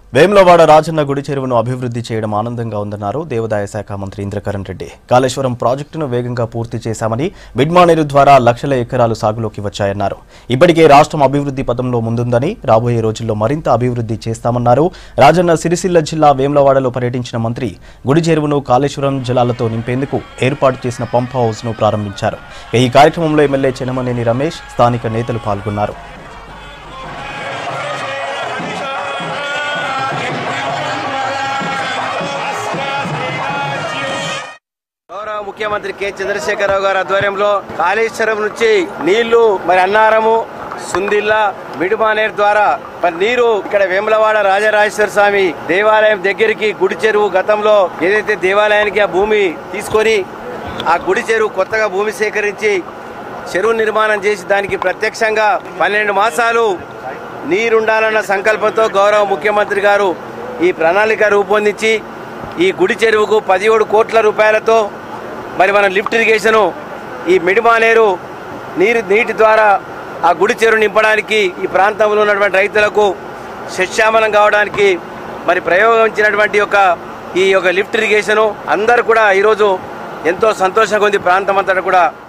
వేములవాడ రాజన్న గుడి చెరువును అభివృద్ధి చేయడం ఆనందంగా ఉందన్నారు దేవాదాయ శాఖ మంత్రి ఇంద్రకరణ్ రెడ్డి కాళేశ్వరం ప్రాజెక్టును వేగంగా పూర్తి చేశామని మిడ్మానేరు ద్వారా లక్షల ఎకరాలు సాగులోకి వచ్చాయన్నారు ఇప్పటికే రాష్ట్రం అభివృద్ధి పథంలో ముందుందని రాబోయే రోజుల్లో మరింత అభివృద్ధి చేస్తామన్నారు రాజన్న సిరిసిల్ల జిల్లా వేములవాడలో పర్యటించిన మంత్రి గుడి చెరువును కాళేశ్వరం జలాలతో నింపేందుకు ఏర్పాటు చేసిన పంప్ హౌస్ ను ప్రారంభించారు ఈ కార్యక్రమంలో ఎమ్మెల్యే చెనమనేని రమేష్ స్థానిక నేతలు పాల్గొన్నారు గౌరవ ముఖ్యమంత్రి కె చంద్రశేఖరరావు గారి ఆధ్వర్యంలో కాళేశ్వరం నుంచి నీళ్లు మరి అన్నారము సుందిల్లా మిడుమానేర్ ద్వారా మరి నీరు ఇక్కడ వేములవాడ రాజరాజేశ్వర స్వామి దేవాలయం దగ్గరికి గుడి చెరువు గతంలో ఏదైతే దేవాలయానికి ఆ భూమి తీసుకొని ఆ గుడి చెరువు కొత్తగా భూమి సేకరించి చెరువు నిర్మాణం చేసి దానికి ప్రత్యక్షంగా పన్నెండు మాసాలు నీరుండాలన్న సంకల్పంతో గౌరవ ముఖ్యమంత్రి గారు ఈ ప్రణాళిక రూపొందించి ఈ గుడి చెరువుకు పదిహేడు కోట్ల రూపాయలతో మరి మన లిఫ్ట్ ఇరిగేషను ఈ మిడిమానేరు నీరు నీటి ద్వారా ఆ గుడి చెరువు నింపడానికి ఈ ప్రాంతంలో ఉన్నటువంటి రైతులకు శస్యామలం కావడానికి మరి ప్రయోగించినటువంటి యొక్క ఈ యొక్క లిఫ్ట్ ఇరిగేషను అందరూ కూడా ఈరోజు ఎంతో సంతోషంగా ఉంది ప్రాంతం అంతటా కూడా